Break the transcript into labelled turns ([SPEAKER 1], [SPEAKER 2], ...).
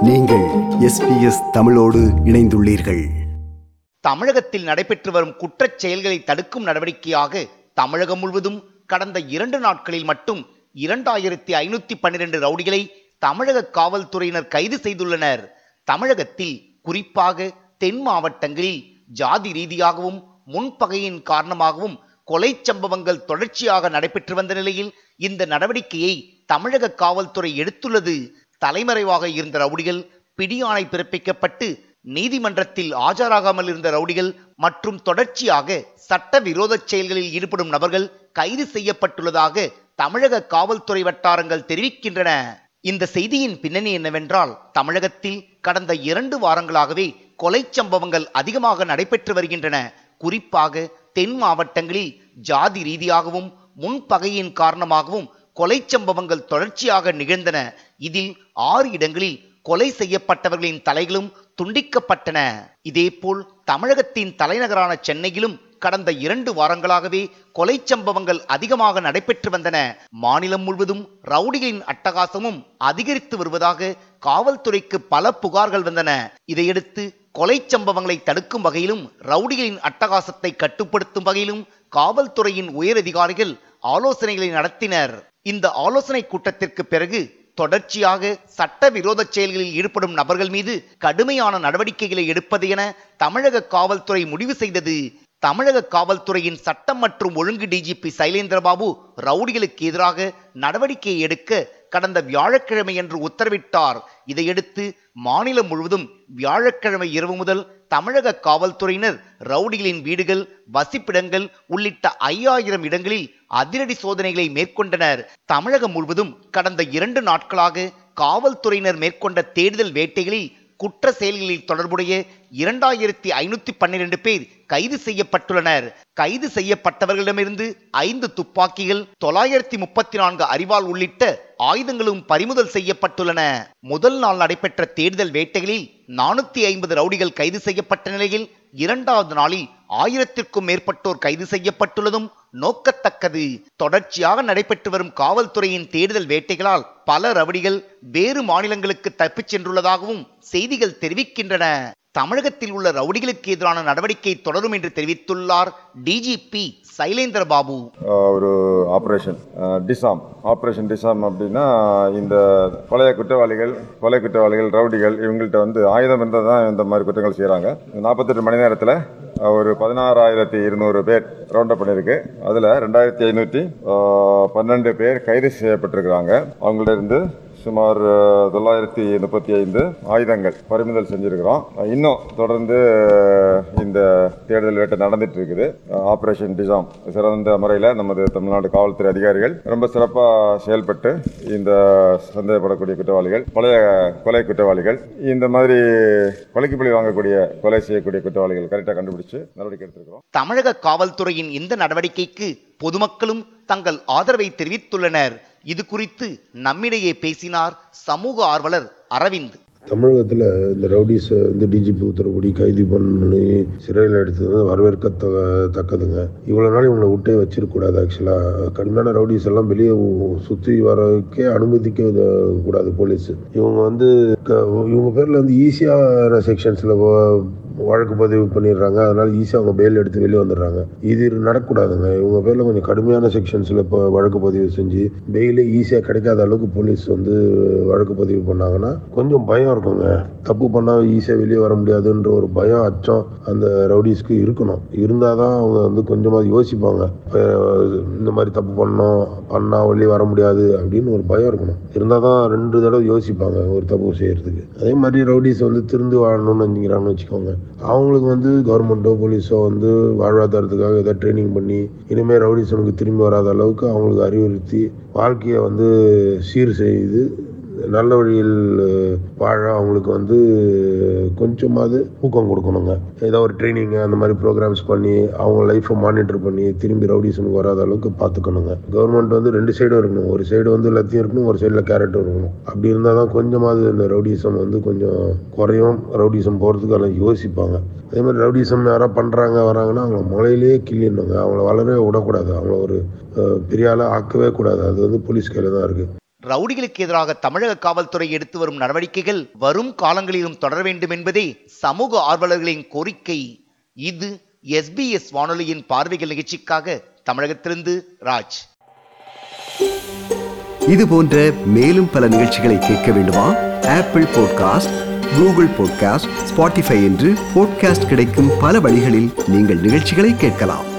[SPEAKER 1] நீங்கள் எஸ்பிஎஸ் தமிழோடு இணைந்துள்ளீர்கள்
[SPEAKER 2] தமிழகத்தில் நடைபெற்று வரும் குற்றச் செயல்களை தடுக்கும் நடவடிக்கையாக தமிழகம் முழுவதும் கடந்த இரண்டு நாட்களில் மட்டும் இரண்டாயிரத்தி ஐநூத்தி பன்னிரண்டு ரவுடிகளை தமிழக காவல்துறையினர் கைது செய்துள்ளனர் தமிழகத்தில் குறிப்பாக தென் மாவட்டங்களில் ஜாதி ரீதியாகவும் முன்பகையின் காரணமாகவும் கொலை சம்பவங்கள் தொடர்ச்சியாக நடைபெற்று வந்த நிலையில் இந்த நடவடிக்கையை தமிழக காவல்துறை எடுத்துள்ளது தலைமறைவாக இருந்த ரவுடிகள் பிடியாணை பிறப்பிக்கப்பட்டு நீதிமன்றத்தில் ஆஜராகாமல் இருந்த ரவுடிகள் மற்றும் தொடர்ச்சியாக சட்டவிரோத செயல்களில் ஈடுபடும் நபர்கள் கைது செய்யப்பட்டுள்ளதாக தமிழக காவல்துறை வட்டாரங்கள் தெரிவிக்கின்றன இந்த செய்தியின் பின்னணி என்னவென்றால் தமிழகத்தில் கடந்த இரண்டு வாரங்களாகவே கொலை சம்பவங்கள் அதிகமாக நடைபெற்று வருகின்றன குறிப்பாக தென் மாவட்டங்களில் ஜாதி ரீதியாகவும் முன்பகையின் காரணமாகவும் கொலை சம்பவங்கள் தொடர்ச்சியாக நிகழ்ந்தன இதில் ஆறு இடங்களில் கொலை செய்யப்பட்டவர்களின் தலைகளும் துண்டிக்கப்பட்டன இதேபோல் தமிழகத்தின் தலைநகரான சென்னையிலும் கடந்த இரண்டு வாரங்களாகவே கொலை சம்பவங்கள் அதிகமாக நடைபெற்று வந்தன மாநிலம் முழுவதும் ரவுடிகளின் அட்டகாசமும் அதிகரித்து வருவதாக காவல்துறைக்கு பல புகார்கள் வந்தன இதையடுத்து கொலை சம்பவங்களை தடுக்கும் வகையிலும் ரவுடிகளின் அட்டகாசத்தை கட்டுப்படுத்தும் வகையிலும் காவல்துறையின் உயரதிகாரிகள் ஆலோசனைகளை நடத்தினர் இந்த ஆலோசனை கூட்டத்திற்கு பிறகு தொடர்ச்சியாக சட்டவிரோத செயல்களில் ஈடுபடும் நபர்கள் மீது கடுமையான நடவடிக்கைகளை எடுப்பது என தமிழக காவல்துறை முடிவு செய்தது தமிழக காவல்துறையின் சட்டம் மற்றும் ஒழுங்கு டிஜிபி சைலேந்திரபாபு ரவுடிகளுக்கு எதிராக நடவடிக்கை எடுக்க கடந்த வியாழக்கிழமை என்று உத்தரவிட்டார் இதையடுத்து மாநிலம் முழுவதும் வியாழக்கிழமை இரவு முதல் தமிழக காவல்துறையினர் ரவுடிகளின் வீடுகள் வசிப்பிடங்கள் உள்ளிட்ட ஐயாயிரம் இடங்களில் அதிரடி சோதனைகளை மேற்கொண்டனர் தமிழகம் முழுவதும் கடந்த இரண்டு நாட்களாக காவல்துறையினர் மேற்கொண்ட தேடுதல் வேட்டைகளில் குற்ற செயல்களில் தொடர்புடைய இரண்டாயிரத்தி ஐநூத்தி பன்னிரண்டு பேர் கைது செய்யப்பட்டுள்ளனர் கைது செய்யப்பட்டவர்களிடமிருந்து ஐந்து துப்பாக்கிகள் தொள்ளாயிரத்தி முப்பத்தி நான்கு அறிவாள் உள்ளிட்ட ஆயுதங்களும் பறிமுதல் செய்யப்பட்டுள்ளன முதல் நாள் நடைபெற்ற தேடுதல் வேட்டைகளில் நானூத்தி ஐம்பது ரவுடிகள் கைது செய்யப்பட்ட நிலையில் இரண்டாவது நாளில் ஆயிரத்திற்கும் மேற்பட்டோர் கைது செய்யப்பட்டுள்ளதும் நோக்கத்தக்கது தொடர்ச்சியாக நடைபெற்று வரும் காவல்துறையின் தேடுதல் வேட்டைகளால் பல ரவுடிகள் வேறு மாநிலங்களுக்கு தப்பிச் சென்றுள்ளதாகவும் செய்திகள் தெரிவிக்கின்றன தமிழகத்தில் உள்ள ரவுடிகளுக்கு எதிரான நடவடிக்கை தொடரும் என்று தெரிவித்துள்ளார் டிஜிபி சைலேந்திர பாபு
[SPEAKER 3] ஒரு ஆப்ரேஷன் டிசாம் ஆப்ரேஷன் டிசாம் அப்படின்னா இந்த பழைய குற்றவாளிகள் கொலை குற்றவாளிகள் ரவுடிகள் இவங்கள்ட்ட வந்து ஆயுதம் இருந்தால் தான் இந்த மாதிரி குற்றங்கள் செய்கிறாங்க நாற்பத்தெட்டு மணி நேரத்தில் ஒரு பதினாறாயிரத்தி இருநூறு பேர் ரவுண்ட் அப் பண்ணியிருக்கு அதில் ரெண்டாயிரத்தி ஐநூற்றி பன்னெண்டு பேர் கைது செய்யப்பட்டிருக்கிறாங்க அவங்கள்ட்ட இருந்து சுமார் அஹ், தொள்ளாயிரத்தி முப்பத்தி ஐந்து ஆயுதங்கள் பறிமுதல் செஞ்சிருக்கிறோம் இன்னும் தொடர்ந்து அஹ், இந்த தேடுதல் வேட்டை நடந்துட்டு இருக்குது அஹ், ஆபரேஷன் டிசாம் சிறந்த முறையில் நமது தமிழ்நாடு காவல்துறை அதிகாரிகள் ரொம்ப சிறப்பாக செயல்பட்டு இந்த சந்தேகப்படக்கூடிய குற்றவாளிகள் பழைய கொலை குற்றவாளிகள் இந்த மாதிரி கொலைக்கு பழி வாங்கக்கூடிய கொலை செய்யக்கூடிய குற்றவாளிகள் கரெக்டாக கண்டுபிடிச்சு நடவடிக்கை எடுத்திருக்கிறோம்
[SPEAKER 2] தமிழக காவல்துறையின் இந்த நடவடிக்கைக்கு பொதுமக்களும் தங்கள் ஆதரவை தெரிவித்துள்ளனர் இது குறித்து நம்மிடையே பேசினார் சமூக ஆர்வலர் அரவிந்த்
[SPEAKER 4] தமிழகத்தில் இந்த ரவுடிஸை வந்து டிஜிபி உத்தரவுப்படி கைது பண்ணி சிறையில் எடுத்தது வரவேற்கத்தக்க தக்கதுங்க இவ்வளோ நாள் இவங்களை விட்டே வச்சிருக்கக்கூடாது ஆக்சுவலாக கடுமையான ரவுடிஸ் எல்லாம் வெளியே சுற்றி வரக்கே அனுமதிக்க இது- கூடாது போலீஸ் இவங்க வந்து க- இவங்க பேரில் வந்து ஈஸியான செக்ஷன்ஸில் வழக்கு பதிவு பண்ணிடுறாங்க அதனால ஈஸியாக அவங்க பெயில் எடுத்து வெளியே வந்துடுறாங்க இது நடக்கக்கூடாதுங்க இவங்க பேரில் கொஞ்சம் கடுமையான செக்ஷன்ஸில் இப்போ வழக்கு பதிவு செஞ்சு பெயிலே ஈஸியாக கிடைக்காத அளவுக்கு போலீஸ் வந்து வழக்கு பதிவு பண்ணாங்கன்னா கொஞ்சம் பயம் இருக்குங்க தப்பு பண்ணால் ஈஸியாக வெளியே வர முடியாதுன்ற ஒரு பயம் அச்சம் அந்த ரவுடிஸ்க்கு இருக்கணும் இருந்தால் தான் அவங்க வந்து கொஞ்சமாக யோசிப்பாங்க இப்போ இந்த மாதிரி தப்பு பண்ணோம் பண்ணால் வெளியே வர முடியாது அப்படின்னு ஒரு பயம் இருக்கணும் இருந்தால் தான் ரெண்டு தடவை யோசிப்பாங்க ஒரு தப்பு செய்யறதுக்கு அதே மாதிரி ரவுடிஸ் வந்து திருந்து வாழணும்னு நினைக்கிறாங்கன்னு வச்சுக்கோங்க அவங்களுக்கு வந்து கவர்மெண்ட்டோ போலீஸோ வந்து வாழ்வாதாரத்துக்காக ஏதாவது ட்ரைனிங் பண்ணி இனிமேல் ரவுடிசனுக்கு திரும்பி வராத அளவுக்கு அவங்களுக்கு அறிவுறுத்தி வாழ்க்கையை வந்து சீர் செய்து நல்ல வழியில் வாழ அவங்களுக்கு வந்து கொஞ்சமாவது ஊக்கம் கொடுக்கணுங்க ஏதோ ஒரு ட்ரைனிங் அந்த மாதிரி ப்ரோக்ராம்ஸ் பண்ணி அவங்க லைஃப்பை மானிட்டர் பண்ணி திரும்பி ரவுடிசனுக்கு வராத அளவுக்கு பார்த்துக்கணுங்க கவர்மெண்ட் வந்து ரெண்டு சைடும் இருக்கணும் ஒரு சைடு வந்து எல்லாத்தையும் இருக்கணும் ஒரு சைடில் கேரக்டர் இருக்கணும் அப்படி இருந்தால் தான் கொஞ்சமாவது இந்த ரவுடிசம் வந்து கொஞ்சம் குறையும் ரவுடிசம் போகிறதுக்கு எல்லாம் யோசிப்பாங்க அதே மாதிரி ரவுடிசம் யாராவது பண்ணுறாங்க வராங்கன்னா அவங்கள முளையிலேயே கிள்ளிடணுங்க அவங்கள வளரவே விடக்கூடாது அவங்கள ஒரு அஹ், பெரிய ஆளாக ஆக்கவே கூடாது அது வந்து போலீஸ் கையில் தான் இருக்குது
[SPEAKER 2] ரவுடிகளுக்கு எதிராக தமிழக காவல்துறை எடுத்து வரும் நடவடிக்கைகள் வரும் காலங்களிலும் தொடர வேண்டும் என்பதே சமூக ஆர்வலர்களின் கோரிக்கை இது எஸ்பிஎஸ் வானொலியின் பார்வைகள் நிகழ்ச்சிக்காக தமிழகத்திலிருந்து ராஜ்
[SPEAKER 1] இது போன்ற மேலும் பல நிகழ்ச்சிகளை கேட்க வேண்டுமா Apple podcast Google podcast Spotify என்று பாட்காஸ்ட் கிடைக்கும் பல வழிகளில் நீங்கள் நிகழ்ச்சிகளை கேட்கலாம்